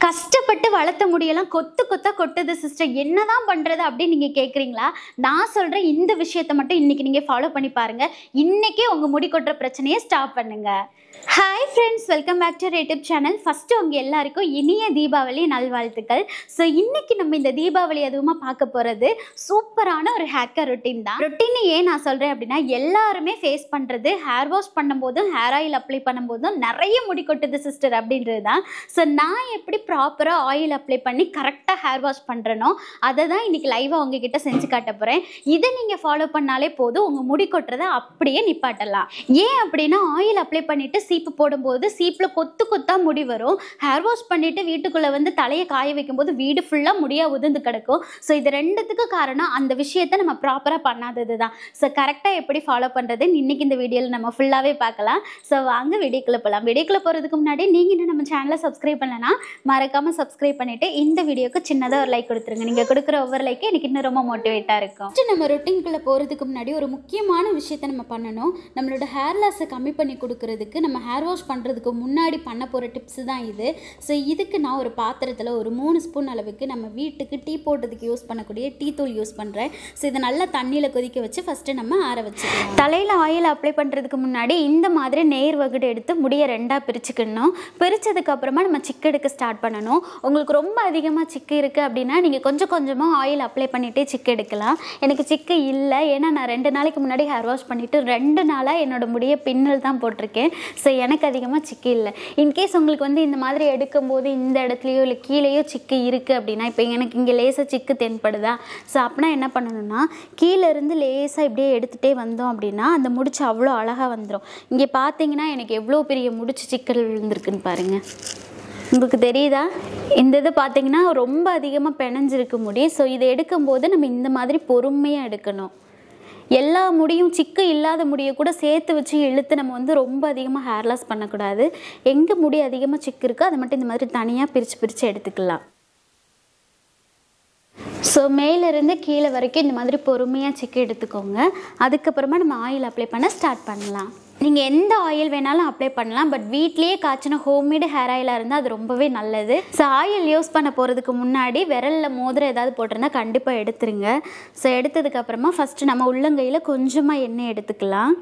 கஷ்டப்பட்டு வளர்த்த முடியெல்லாம் கொத்து கொத்தா கொட்டுது சிஸ்டர் என்னதான் பண்றது அப்படின்னு நீங்க கேக்குறீங்களா நான் சொல்ற இந்த விஷயத்தை மட்டும் இன்னைக்கு நீங்க ஃபாலோ பண்ணி பாருங்க இன்னைக்கே உங்க முடி கொட்டுற பிரச்சனையை ஸ்டாப் பண்ணுங்க hi friends welcome back to YouTube channel first உங்கள் எல்லாருக்கும் இனிய தீபாவளி நல்வாழ்த்துக்கள் ஸோ இன்னைக்கு நம்ம இந்த தீபாவளி அதுவுமா பார்க்க போகிறது சூப்பரான ஒரு ஹேக்கர் ரொட்டீன் தான் ரொட்டீன் ஏன் நான் சொல்கிறேன் அப்படின்னா எல்லாருமே ஃபேஸ் பண்ணுறது ஹேர் வாஷ் பண்ணும்போதும் ஹேர் ஆயில் அப்ளை பண்ணும்போதும் நிறைய முடி கொட்டுது சிஸ்டர் அப்படின்றது தான் ஸோ நான் எப்படி ப்ராப்பராக ஆயில் அப்ளை பண்ணி கரெக்டாக ஹேர் வாஷ் பண்ணுறனோ அதை தான் இன்னைக்கு லைவாக உங்ககிட்ட செஞ்சு காட்ட போகிறேன் இதை நீங்கள் ஃபாலோ பண்ணாலே போதும் உங்கள் முடி கொட்டுறதை அப்படியே நிப்பாட்டலாம் ஏன் அப்படின்னா ஆயில் அப்ளை பண்ணிவிட்டு சீப்பு போடும்போது சீப்பில் கொத்து கொத்தாக முடி வரும் ஹேர் வாஷ் பண்ணிவிட்டு வீட்டுக்குள்ளே வந்து தலையை காய வைக்கும்போது வீடு ஃபுல்லாக முடியாக உதிர்ந்து கிடக்கும் ஸோ இது ரெண்டுத்துக்கு காரணம் அந்த விஷயத்தை நம்ம ப்ராப்பராக பண்ணாதது தான் ஸோ கரெக்டாக எப்படி ஃபாலோ பண்ணுறதுன்னு இன்றைக்கி இந்த வீடியோவில் நம்ம ஃபுல்லாகவே பார்க்கலாம் ஸோ வாங்க வீடியோக்குள்ளே போகலாம் வீடியோக்குள்ளே போகிறதுக்கு முன்னாடி நீங்கள் இன்னும் நம்ம சேனலை சப்ஸ்கிரைப் பண்ணலன்னா மறக்காமல் சப்ஸ்கிரைப் பண்ணிவிட்டு இந்த வீடியோக்கு சின்னதாக ஒரு லைக் கொடுத்துருங்க நீங்கள் கொடுக்குற ஒவ்வொரு லைக்கு எனக்கு இன்னும் ரொம்ப மோட்டிவேட்டாக இருக்கும் ஃபஸ்ட்டு நம்ம ரொட்டீன்குள்ளே போகிறதுக்கு முன்னாடி ஒரு முக்கியமான விஷயத்தை நம்ம பண்ணணும் நம்மளோட ஹேர் லாஸை கம்மி பண்ணி கொடுக்கறதுக்கு நம்ம ஹேர் வாஷ் பண்ணுறதுக்கு முன்னாடி பண்ண போகிற டிப்ஸு தான் இது ஸோ இதுக்கு நான் ஒரு பாத்திரத்தில் ஒரு மூணு ஸ்பூன் அளவுக்கு நம்ம வீட்டுக்கு டீ போடுறதுக்கு யூஸ் பண்ணக்கூடிய டீ தூள் யூஸ் பண்ணுறேன் ஸோ இதை நல்லா தண்ணியில் கொதிக்க வச்சு ஃபஸ்ட்டு நம்ம ஆற வச்சுக்கலாம் தலையில் ஆயில் அப்ளை பண்ணுறதுக்கு முன்னாடி இந்த மாதிரி நேர் வகுடு எடுத்து முடியை ரெண்டாக பிரிச்சுக்கணும் பிரித்ததுக்கு அப்புறமா நம்ம சிக்கு எடுக்க ஸ்டார்ட் பண்ணணும் உங்களுக்கு ரொம்ப அதிகமாக சிக்கு இருக்குது அப்படின்னா நீங்கள் கொஞ்சம் கொஞ்சமாக ஆயில் அப்ளை பண்ணிகிட்டே சிக்கு எடுக்கலாம் எனக்கு சிக்கு இல்லை ஏன்னா நான் ரெண்டு நாளைக்கு முன்னாடி ஹேர் வாஷ் பண்ணிவிட்டு ரெண்டு நாளாக என்னோட முடியை பின்னல் தான் போட்டிருக்கேன் ஸோ எனக்கு அதிகமாக சிக்கு இல்லை இன்கேஸ் உங்களுக்கு வந்து இந்த மாதிரி எடுக்கும்போது இந்த இடத்துலையோ இல்லை கீழேயோ சிக்கு இருக்குது அப்படின்னா இப்போ எனக்கு இங்கே லேசாக சிக்கு தென்படுதா ஸோ அப்படின்னா என்ன பண்ணணும்னா கீழே இருந்து லேசாக இப்படியே எடுத்துகிட்டே வந்தோம் அப்படின்னா அந்த முடிச்சு அவ்வளோ அழகாக வந்துடும் இங்கே பார்த்தீங்கன்னா எனக்கு எவ்வளோ பெரிய முடிச்சு சிக்கல் விழுந்திருக்குன்னு பாருங்கள் உங்களுக்கு தெரியுதா இந்த இது பார்த்தீங்கன்னா ரொம்ப அதிகமாக பிணைஞ்சிருக்கு முடி ஸோ இதை எடுக்கும்போது நம்ம இந்த மாதிரி பொறுமையாக எடுக்கணும் எல்லா முடியும் சிக்கு இல்லாத முடியை கூட சேர்த்து வச்சு இழுத்து நம்ம வந்து ரொம்ப அதிகமாக ஹேர் லாஸ் பண்ணக்கூடாது எங்கே முடி அதிகமாக சிக்கு இருக்கோ அதை மட்டும் இந்த மாதிரி தனியாக பிரித்து பிரித்து எடுத்துக்கலாம் ஸோ மேலேருந்து கீழே வரைக்கும் இந்த மாதிரி பொறுமையாக சிக்கு எடுத்துக்கோங்க அதுக்கப்புறமா நம்ம ஆயில் அப்ளை பண்ண ஸ்டார்ட் பண்ணலாம் நீங்கள் எந்த ஆயில் வேணாலும் அப்ளை பண்ணலாம் பட் வீட்லேயே காய்ச்சின ஹோம்மேடு ஹேர் ஆயிலாக இருந்தால் அது ரொம்பவே நல்லது ஸோ ஆயில் யூஸ் பண்ண போகிறதுக்கு முன்னாடி விரலில் மோதிரம் ஏதாவது போட்டிருந்தா கண்டிப்பாக எடுத்துருங்க ஸோ எடுத்ததுக்கப்புறமா ஃபஸ்ட்டு நம்ம உள்ளங்கையில் கொஞ்சமாக எண்ணெய் எடுத்துக்கலாம்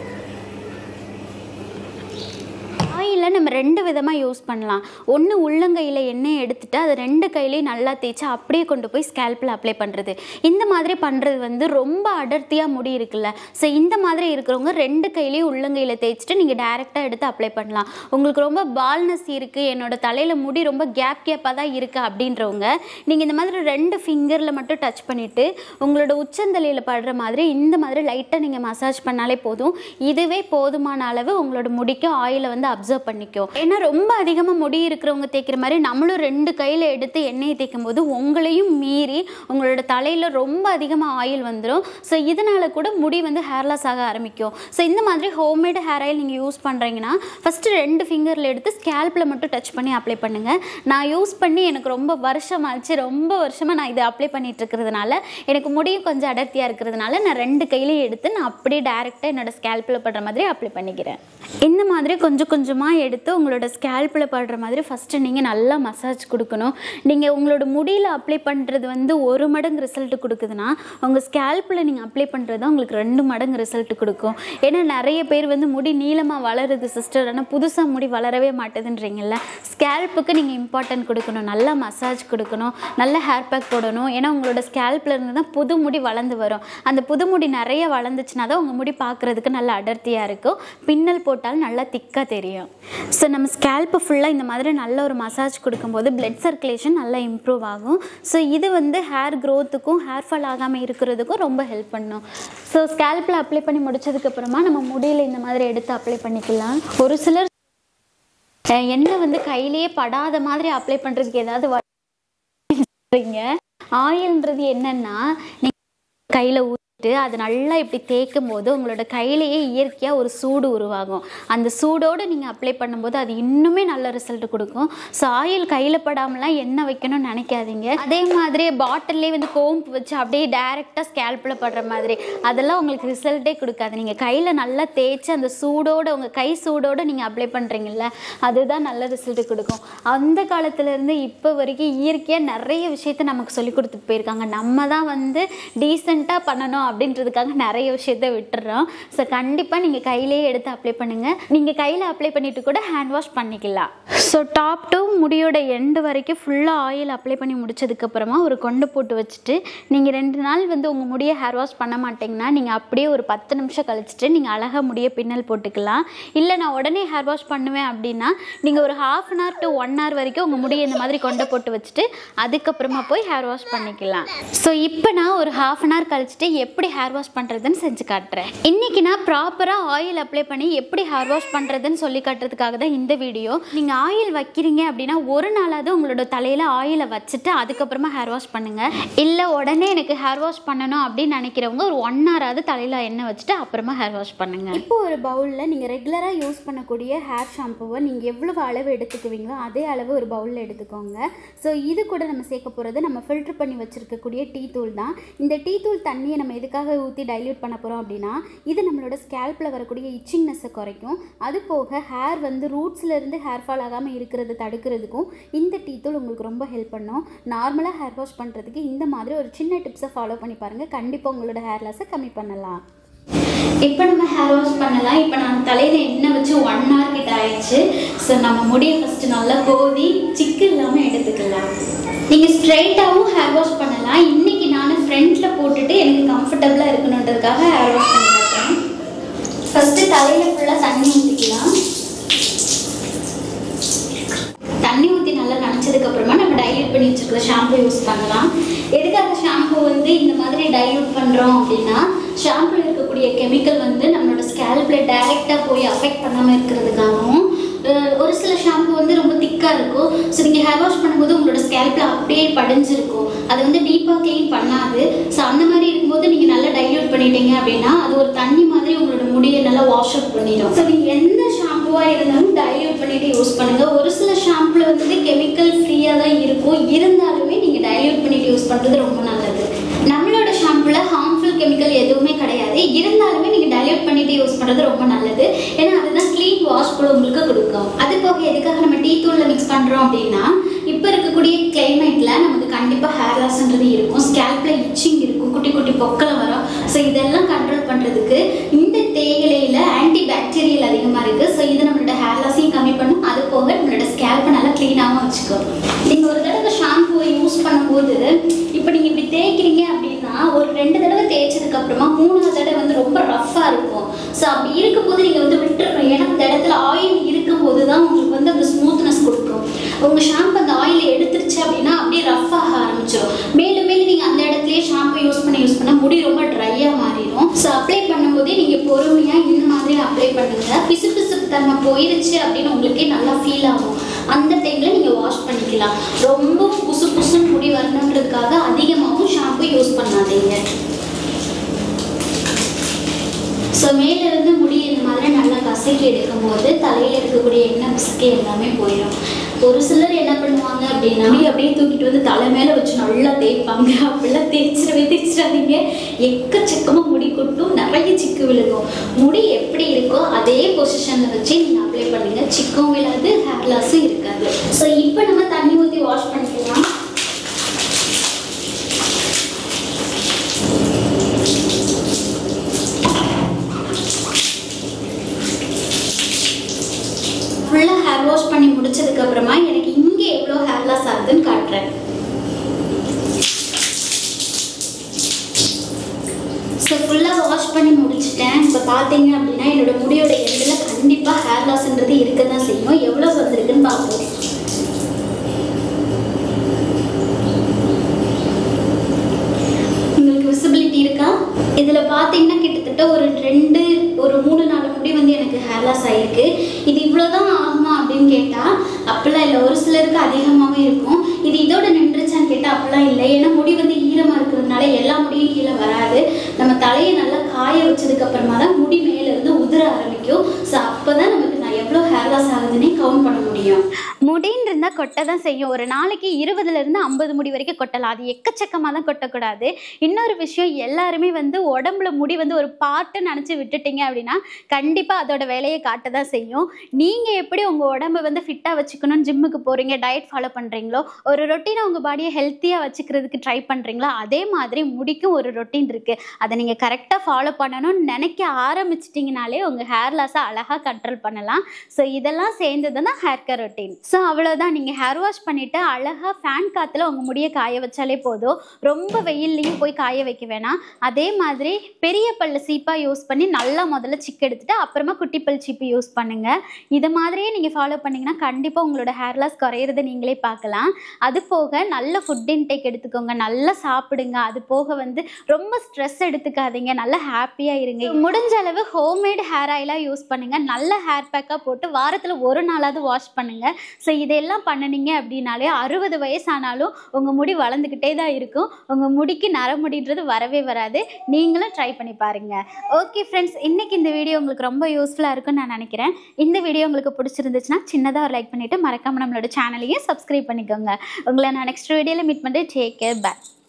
ஆயிலை நம்ம ரெண்டு விதமாக யூஸ் பண்ணலாம் ஒன்று உள்ளங்கையில் எண்ணெய் எடுத்துட்டு அதை ரெண்டு கையிலையும் நல்லா தேய்ச்சி அப்படியே கொண்டு போய் ஸ்கேல்பில் அப்ளை பண்ணுறது இந்த மாதிரி பண்ணுறது வந்து ரொம்ப அடர்த்தியாக முடி இருக்குல்ல ஸோ இந்த மாதிரி இருக்கிறவங்க ரெண்டு கையிலையும் உள்ளங்கையில் தேய்ச்சிட்டு நீங்கள் டேரெக்டாக எடுத்து அப்ளை பண்ணலாம் உங்களுக்கு ரொம்ப பால்னஸ் இருக்குது என்னோட தலையில் முடி ரொம்ப கேப் கேப்பாக தான் இருக்குது அப்படின்றவங்க நீங்கள் இந்த மாதிரி ரெண்டு ஃபிங்கரில் மட்டும் டச் பண்ணிவிட்டு உங்களோட உச்சந்தலையில் படுற மாதிரி இந்த மாதிரி லைட்டாக நீங்கள் மசாஜ் பண்ணாலே போதும் இதுவே போதுமான அளவு உங்களோட முடிக்கு ஆயிலை வந்து அப்சர்வ் பண்ணிக்கும் ஏன்னா ரொம்ப அதிகமாக முடி இருக்கிறவங்க தேய்க்கிற மாதிரி நம்மளும் ரெண்டு கையில் எடுத்து எண்ணெயை தேய்க்கும் போது உங்களையும் மீறி உங்களோட தலையில் ரொம்ப அதிகமாக ஆயில் வந்துடும் ஸோ இதனால கூட முடி வந்து ஹேர் லாஸ் ஆக ஆரம்பிக்கும் ஸோ இந்த மாதிரி ஹோம்மேடு ஹேர் ஆயில் நீங்கள் யூஸ் பண்ணுறீங்கன்னா ஃபஸ்ட்டு ரெண்டு ஃபிங்கரில் எடுத்து ஸ்கேல்பில் மட்டும் டச் பண்ணி அப்ளை பண்ணுங்கள் நான் யூஸ் பண்ணி எனக்கு ரொம்ப வருஷம் ஆச்சு ரொம்ப வருஷமாக நான் இதை அப்ளை பண்ணிட்டு இருக்கிறதுனால எனக்கு முடியும் கொஞ்சம் அடர்த்தியாக இருக்கிறதுனால நான் ரெண்டு கையிலையும் எடுத்து நான் அப்படியே டேரெக்டாக என்னோட ஸ்கேல்பில் படுற மாதிரி அப்ளை பண்ணிக்கிறேன் இந்த மாதிரி கொஞ்சம் கொஞ்சமாக எடுத்து உங்களோட ஸ்கேல்பில் படுற மாதிரி ஃபஸ்ட்டு நீங்கள் நல்லா மசாஜ் கொடுக்கணும் நீங்கள் உங்களோட முடியில் அப்ளை பண்ணுறது வந்து ஒரு மடங்கு ரிசல்ட் கொடுக்குதுன்னா உங்கள் ஸ்கேல்பில் நீங்கள் அப்ளை பண்ணுறது தான் உங்களுக்கு ரெண்டு மடங்கு ரிசல்ட் கொடுக்கும் ஏன்னா நிறைய பேர் வந்து முடி நீளமாக வளருது சிஸ்டர் ஆனால் புதுசாக முடி வளரவே மாட்டேதுன்றீங்கல்ல ஸ்கேல்ப்புக்கு நீங்கள் இம்பார்ட்டன்ட் கொடுக்கணும் நல்லா மசாஜ் கொடுக்கணும் நல்ல ஹேர் பேக் போடணும் ஏன்னா உங்களோட ஸ்கேல்பில் இருந்து தான் புது முடி வளர்ந்து வரும் அந்த புது முடி நிறைய வளர்ந்துச்சுன்னா தான் உங்கள் முடி பார்க்குறதுக்கு நல்ல அடர்த்தியாக இருக்கும் பின்னல் போட்டாலும் நல்லா திக்காக தெரியும் ஸோ நம்ம ஸ்கேல்ப்பு ஃபுல்லாக இந்த மாதிரி நல்ல ஒரு மசாஜ் கொடுக்கும்போது பிளட் சர்க்குலேஷன் நல்லா இம்ப்ரூவ் ஆகும் ஸோ இது வந்து ஹேர் க்ரோத்துக்கும் ஹேர் ஃபால் ஆகாமல் இருக்கிறதுக்கும் ரொம்ப ஹெல்ப் பண்ணும் ஸோ ஸ்கேல்பில் அப்ளை பண்ணி முடிச்சதுக்கப்புறமா நம்ம முடியில் இந்த மாதிரி எடுத்து அப்ளை பண்ணிக்கலாம் ஒரு சிலர் அஹ், எண்ணெய் வந்து கையிலேயே படாத மாதிரி அப்ளை பண்ணுறதுக்கு ஏதாவது வழி சொல்றீங்க ஆயில்ன்றது என்னன்னா நீங்கள் கையில் அது நல்லா இப்படி தேய்க்கும் போது உங்களோட கையிலேயே இயற்கையாக ஒரு சூடு உருவாகும் அந்த சூடோடு நீங்கள் அப்ளை பண்ணும்போது அது இன்னுமே நல்ல ரிசல்ட் கொடுக்கும் ஸோ ஆயில் கையில் படாமலாம் எண்ணெய் வைக்கணும்னு நினைக்காதீங்க அதே மாதிரி பாட்டில்லே வந்து கோம்பு வச்சு அப்படியே டைரெக்டாக ஸ்கேல்பில் படுற மாதிரி அதெல்லாம் உங்களுக்கு ரிசல்ட்டே கொடுக்காது நீங்கள் கையில் நல்லா தேய்ச்சி அந்த சூடோடு உங்கள் கை சூடோடு நீங்கள் அப்ளை பண்ணுறீங்கல்ல அதுதான் நல்ல ரிசல்ட் கொடுக்கும் அந்த காலத்துலேருந்து இப்போ வரைக்கும் இயற்கையாக நிறைய விஷயத்த நமக்கு சொல்லி கொடுத்துட்டு போயிருக்காங்க நம்ம தான் வந்து டீசெண்டாக பண்ணணும் அப்படின்றதுக்காக நிறைய விஷயத்த விட்டுறோம் ஸோ கண்டிப்பாக நீங்கள் கையிலேயே எடுத்து அப்ளை பண்ணுங்கள் நீங்கள் கையில் அப்ளை பண்ணிவிட்டு கூட ஹேண்ட் வாஷ் பண்ணிக்கலாம் ஸோ டாப் டு முடியோட எண்டு வரைக்கும் ஃபுல்லாக ஆயில் அப்ளை பண்ணி முடிச்சதுக்கப்புறமா ஒரு கொண்டு போட்டு வச்சுட்டு நீங்கள் ரெண்டு நாள் வந்து உங்கள் முடியை ஹேர் வாஷ் பண்ண மாட்டிங்கன்னா நீங்கள் அப்படியே ஒரு பத்து நிமிஷம் கழிச்சிட்டு நீங்கள் அழகாக முடிய பின்னல் போட்டுக்கலாம் இல்லை நான் உடனே ஹேர் வாஷ் பண்ணுவேன் அப்படின்னா நீங்கள் ஒரு half an hour to one hour வரைக்கும் உங்கள் முடியை இந்த மாதிரி கொண்டு போட்டு வச்சுட்டு அதுக்கப்புறமா போய் ஹேர் வாஷ் பண்ணிக்கலாம் ஸோ இப்போ நான் ஒரு ஹாஃப் அன் ஹவர் கழிச்சிட்டு எப்படி ஹேர் வாஷ் பண்ணுறதுன்னு செஞ்சு காட்டுறேன் இன்றைக்கி நான் ப்ராப்பராக ஆயில் அப்ளை பண்ணி எப்படி ஹேர் வாஷ் பண்ணுறதுன்னு சொல்லி காட்டுறதுக்காக தான் இந்த வீடியோ நீங்கள் ஆயில் வைக்கிறீங்க அப்படின்னா ஒரு நாளாவது உங்களோட தலையில் ஆயிலை வச்சுட்டு அதுக்கப்புறமா ஹேர் வாஷ் பண்ணுங்கள் இல்லை உடனே எனக்கு ஹேர் வாஷ் பண்ணணும் அப்படின்னு நினைக்கிறவங்க ஒரு ஒன் ஹவராவது தலையில் எண்ணெய் வச்சுட்டு அப்புறமா ஹேர் வாஷ் பண்ணுங்கள் இப்போ ஒரு பவுலில் நீங்கள் ரெகுலராக யூஸ் பண்ணக்கூடிய ஹேர் ஷாம்புவை நீங்கள் எவ்வளவு அளவு எடுத்துக்குவீங்களோ அதே அளவு ஒரு பவுலில் எடுத்துக்கோங்க ஸோ இது கூட நம்ம சேர்க்க போகிறது நம்ம ஃபில்டர் பண்ணி வச்சுருக்கக்கூடிய டீ தூள் தான் இந்த டீ தூள் தண்ணியை நம்ம எதுக்காக ஊற்றி டைல்யூட் பண்ண போகிறோம் அப்படின்னா இது நம்மளோட ஸ்கேல்பில் வரக்கூடிய இச்சிங்னஸை குறைக்கும் அது போக ஹேர் வந்து ரூட்ஸ்ல இருந்து ஹேர் ஃபால் ஆகாமல் இருக்கிறது தடுக்கிறதுக்கும் இந்த டீ தூள் உங்களுக்கு ரொம்ப ஹெல்ப் பண்ணும் நார்மலாக ஹேர் வாஷ் பண்ணுறதுக்கு இந்த மாதிரி ஒரு சின்ன டிப்ஸை ஃபாலோ பண்ணி பாருங்கள் கண்டிப்பாக உங்களோட ஹேர் லாஸை கம்மி பண்ணலாம் இப்போ நம்ம ஹேர் வாஷ் பண்ணலாம் இப்போ நான் தலையில் எண்ணெய் வச்சு ஒன் ஹவர் கிட்ட ஆயிடுச்சு ஸோ நம்ம முடியை ஃபஸ்ட்டு நல்லா கோதி சிக்கு இல்லாமல் எடுத்துக்கலாம் நீங்கள் ஸ்ட்ரைட்டாகவும் ஹேர் வாஷ் பண்ணலாம் இன்றைக்கி நான் ஃப்ரண்ட்டில் போட்டுட்டு எனக்கு கம்ஃபர்டபுளாக இருக்கணுன்றதுக்காக ஹேர் வாஷ் பண்ணி காட்டுறேன் ஃபஸ்ட்டு தலையில் ஃபுல்லாக தண்ணி ஊற்றிக்கலாம் தண்ணி ஊற்றி நல்லா நனைச்சதுக்கு அப்புறமா நம்ம டைல்யூட் பண்ணி வச்சிருக்கிற ஷாம்பு யூஸ் பண்ணலாம் எதுக்காக ஷாம்பு வந்து இந்த மாதிரி டைல்யூட் பண்ணுறோம் அப்படின்னா ஷாம்புல இருக்கக்கூடிய கெமிக்கல் வந்து நம்மளோட ஸ்கேல்பில் டைரெக்டாக போய் அஃபெக்ட் பண்ணாமல் இருக்கிறதுக்காகவும் அஹ் ஒரு சில ஷாம்பு வந்து ரொம்ப திக்காக இருக்கும் ஸோ நீங்கள் ஹேர் வாஷ் பண்ணும்போது உங்களோட ஸ்கேல்பில் அப்படியே படிஞ்சிருக்கும் அது வந்து டீப்பாக க்ளீன் பண்ணாது ஸோ அந்த மாதிரி இருக்கும்போது நீங்கள் நல்லா டைல்யூட் பண்ணிட்டீங்க அப்படின்னா அது ஒரு தண்ணி மாதிரி உங்களோட முடியை நல்லா வாஷ் அவுட் பண்ணிடும் ஸோ நீங்கள் எந்த ஷாம்புவாக இருந்தாலும் டைல்யூட் பண்ணிட்டு யூஸ் பண்ணுங்கள் ஒரு சில ஷாம்புல வந்து கெமிக்கல் ஃப்ரீயாக தான் இருக்கும் இருந்தாலுமே நீங்கள் டைல்யூட் பண்ணிட்டு யூஸ் பண்ணுறது ரொம்ப நல்லது நம்மளோட ஷாம்புல ஹார்ம்ஃபுல் கெமிக்கல் எதுவுமே கிடையாது இருந்தாலுமே நீங்கள் டைல்யூட் பண்ணிட்டு யூஸ் பண்ணுறது ரொம்ப நல்லது ஏன்னா அதுதான் க்ளீன் வாஷ் கூட உங்களுக்கு கொடுக்கும் அது போக எதுக்காக நம்ம டீ தூளில் மிக்ஸ் பண்ணுறோம் அப்படின்னா இப்போ இருக்கக்கூடிய கிளைமேட்டில் நமக்கு கண்டிப்பாக ஹேர் லாஸ்ன்றது இருக்கும் ஸ்கேல்பில் இச்சிங் இருக்கும் குட்டி குட்டி பொக்களை வரும் ஸோ இதெல்லாம் கண்ட்ரோல் பண்ணுறதுக்கு இந்த தேயிலையில் ஆன்டி பாக்டீரியல் அதிகமாக இருக்குது ஸோ இது நம்மளோட ஹேர் லாஸையும் கம்மி பண்ணும் அது போக நம்மளோட ஸ்கேல்ப்பை நல்லா க்ளீனாகவும் வச்சுக்கும் நீங்கள் ஒரு தடவை ஷாம்புவை யூஸ் பண்ணும்போது இப்போ நீங்கள் இப்படி தேய்க்கிறீங்க அப்படின்னா ஒரு ரெண்டு தடவை தேய்ச்சதுக்கு அப்புறமா மூணாவது தடவை வந்து ரொம்ப ரஃப்பாக இருக்கும் ஸோ அப்படி இருக்கும்போது நீங்கள் வந்து விட்டுறணும் ஏன்னா அந்த இடத்துல ஆயில் இருக்கும்போது தான் உங்களுக்கு வந்து அந்த ஸ்மூத்னஸ் கொடுக்கும் உங்கள் ஷாம்பு அந்த ஆயில் எடுத்துருச்சு அப்படின்னா அப்படியே ரஃப் ஆக ஆரம்பிச்சிடும் மேலும் மேலும் நீங்கள் அந்த இடத்துலயே ஷாம்பு யூஸ் பண்ண யூஸ் பண்ண முடி ரொம்ப ட்ரையாக மாறிடும் ஸோ அப்ளை பண்ணும்போதே நீங்கள் பொறுமையாக இந்த மாதிரி அப்ளை பண்ணுங்க பிசு பிசுப்பு தன்மை போயிருச்சு அப்படின்னு உங்களுக்கே நல்லா ஃபீல் ஆகும் அந்த டைமில் நீங்கள் வாஷ் பண்ணிக்கலாம் ரொம்ப புசு புசுன்னு முடி வரணுன்றதுக்காக அதிகமாகவும் ஷாம்பு யூஸ் பண்ணாதீங்க ஸோ மேலேருந்து முடி இந்த மாதிரி நல்லா கசக்கி எடுக்கும் போது தலையில் இருக்கக்கூடிய எண்ணெய் பிசுக்கு எல்லாமே போயிடும் ஒரு சிலர் என்ன பண்ணுவாங்க அப்படின்னா முடி அப்படியே தூக்கிட்டு வந்து தலை மேலே வச்சு நல்லா தேய்ப்பாங்க அப்படிலாம் தேய்ச்சிடவே தேய்ச்சிடாதீங்க எக்கச்சக்கமாக முடி கொட்டும் நிறைய சிக்கு விழுகும் முடி எப்படி இருக்கோ அதே பொசிஷனில் வச்சு நீங்கள் அப்ளை பண்ணுங்க சிக்கும் விழாது ஹேர் லாஸும் இருக்காது ஸோ இப்போ நம்ம தண்ணி ஊற்றி வாஷ் பண்ணிக்கலாம் ஃபுல்லாக ஹேர் வாஷ் பண்ணி முடிச்சதுக்கு அப்புறமா எனக்கு இங்கே எவ்வளோ ஹேர் லாஸ் ஆகுதுன்னு காட்டுறேன் ஸோ ஃபுல்லாக வாஷ் பண்ணி முடிச்சிட்டேன் இப்போ பார்த்தீங்க அப்படின்னா என்னோட முடியோட எண்டில் கண்டிப்பாக ஹேர் லாஸ்ன்றது இருக்க தான் செய்யும் எவ்வளோ வந்திருக்குன்னு பார்ப்போம் உங்களுக்கு விசிபிலிட்டி இருக்கா இதில் பார்த்தீங்கன்னா கிட்டத்தட்ட ஒரு ரெண்டு ஒரு மூணு நாலு முடி வந்து எனக்கு ஹேர் லாஸ் ஆகிருக்கு இது இவ்வளோ தான் ஆகுமா அப்படின்னு கேட்டால் அப்படிலாம் இல்லை ஒரு சிலருக்கு அதிகமாகவே இருக்கும் இது இதோட நின்றுச்சான்னு கேட்டால் அப்படிலாம் இல்லை ஏன்னா முடி வந்து ஈரமாக இருக்கிறதுனால எல்லா முடியும் கீழே வராது நம்ம தலையை நல்லா காய வச்சதுக்கு அப்புறமா தான் முடி மேல இருந்து உதிர ஆரம்பிக்கும் ஸோ அப்பதான் நமக்கு நான் எவ்வளோ ஹேர் லாஸ் ஆகுதுன்னே கவுண்ட் பண்ண முடியும் முடின்னு இருந்தால் கொட்ட தான் செய்யும் ஒரு நாளைக்கு இருபதுல இருந்து ஐம்பது முடி வரைக்கும் கொட்டலாம் அது எக்கச்சக்கமாக தான் கொட்டக்கூடாது இன்னொரு விஷயம் எல்லாருமே வந்து உடம்புல முடி வந்து ஒரு பார்ட்டு நினச்சி விட்டுட்டீங்க அப்படின்னா கண்டிப்பாக அதோட வேலையை காட்ட தான் செய்யும் நீங்கள் எப்படி உங்கள் உடம்பை வந்து ஃபிட்டாக வச்சுக்கணும்னு ஜிம்முக்கு போகிறீங்க டயட் ஃபாலோ பண்ணுறீங்களோ ஒரு ரொட்டீனை உங்கள் பாடியை ஹெல்த்தியாக வச்சுக்கிறதுக்கு ட்ரை பண்ணுறீங்களோ அதே மாதிரி முடிக்கும் ஒரு ரொட்டீன் இருக்குது அதை நீங்கள் கரெக்டாக ஃபாலோ பண்ணணும்னு நினைக்க ஆரம்பிச்சிட்டிங்கனாலே உங்கள் ஹேர் லாஸை அழகாக கண்ட்ரோல் பண்ணலாம் ஸோ இதெல்லாம் சேர்ந்தது தான் ஹேர் கேர் ரொட்டீன் ஸோ அவ்வளோதான் நீங்கள் ஹேர் வாஷ் பண்ணிவிட்டு அழகாக ஃபேன் காற்றுல உங்கள் முடியை காய வச்சாலே போதும் ரொம்ப வெயில்லையும் போய் காய வைக்க வேணாம் அதே மாதிரி பெரிய பல்லு சீப்பாக யூஸ் பண்ணி நல்லா முதல்ல சிக்கு எடுத்துட்டு அப்புறமா குட்டி பல் சீப்பு யூஸ் பண்ணுங்கள் இது மாதிரியே நீங்கள் ஃபாலோ பண்ணிங்கன்னா கண்டிப்பாக உங்களோட ஹேர் லாஸ் குறையிறத நீங்களே பார்க்கலாம் அது போக நல்ல ஃபுட் இன்டேக் எடுத்துக்கோங்க நல்லா சாப்பிடுங்க அது போக வந்து ரொம்ப ஸ்ட்ரெஸ் எடுத்துக்காதீங்க நல்லா ஹாப்பியாக இருங்க முடிஞ்ச அளவு ஹோம்மேட் ஹேர் ஆயிலாக யூஸ் பண்ணுங்கள் நல்ல ஹேர் பேக்காக போட்டு வாரத்தில் ஒரு நாளாவது வாஷ் பண்ணுங்கள் ஸோ இதெல்லாம் பண்ணுனீங்க அப்படின்னாலே அறுபது வயசானாலும் உங்கள் முடி வளர்ந்துக்கிட்டே தான் இருக்கும் உங்கள் முடிக்கு நரமுடின்றது வரவே வராது நீங்களும் ட்ரை பண்ணி பாருங்கள் ஓகே ஃப்ரெண்ட்ஸ் இன்றைக்கி இந்த வீடியோ உங்களுக்கு ரொம்ப யூஸ்ஃபுல்லாக இருக்கும்னு நான் நினைக்கிறேன் இந்த வீடியோ உங்களுக்கு பிடிச்சிருந்துச்சுன்னா சின்னதாக ஒரு லைக் பண்ணிவிட்டு மறக்காமல் நம்மளோட சேனலையும் சப்ஸ்கிரைப் பண்ணிக்கோங்க உங்களை நான் நெக்ஸ்ட் வீடியோவில் மீட் பண்ணுறேன் டேக் கேர் பை